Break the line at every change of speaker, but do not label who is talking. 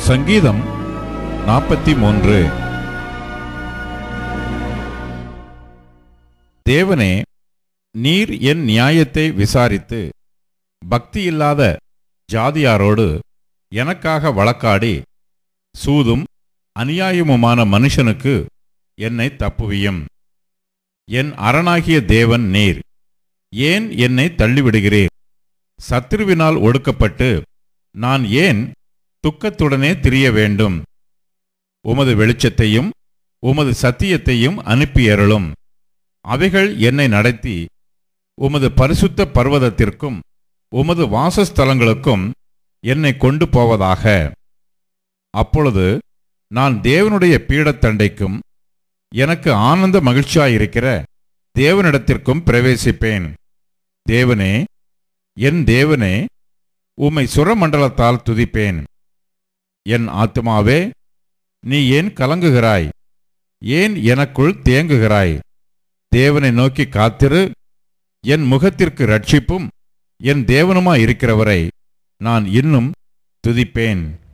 சங்கீதம் நாற்பத்தி மூன்று தேவனே நீர் என் நியாயத்தை விசாரித்து பக்தியில்லாத ஜாதியாரோடு எனக்காக வழக்காடி சூதும் அநியாயமுமான மனுஷனுக்கு என்னை தப்புவியும் என் அரணாகிய தேவன் நீர் ஏன் என்னை தள்ளிவிடுகிறீர் சத்ருவினால் ஒடுக்கப்பட்டு நான் ஏன் துக்கத்துடனே திரிய வேண்டும் உமது வெளிச்சத்தையும் உமது சத்தியத்தையும் அனுப்பியருளும் அவைகள் என்னை நடத்தி உமது பரிசுத்த பர்வதத்திற்கும் உமது வாசஸ்தலங்களுக்கும் என்னை கொண்டு போவதாக அப்பொழுது நான் தேவனுடைய பீடத்தண்டைக்கும் எனக்கு ஆனந்த மகிழ்ச்சியாயிருக்கிற தேவனிடத்திற்கும் பிரவேசிப்பேன் தேவனே என் தேவனே உம்மை சுரமண்டலத்தால் துதிப்பேன் என் ஆத்துமாவே நீ ஏன் கலங்குகிறாய் ஏன் எனக்குள் தேங்குகிறாய் தேவனை நோக்கி காத்திரு என் முகத்திற்கு ரட்சிப்பும் என் தேவனுமாயிருக்கிறவரை நான் இன்னும் துதிப்பேன்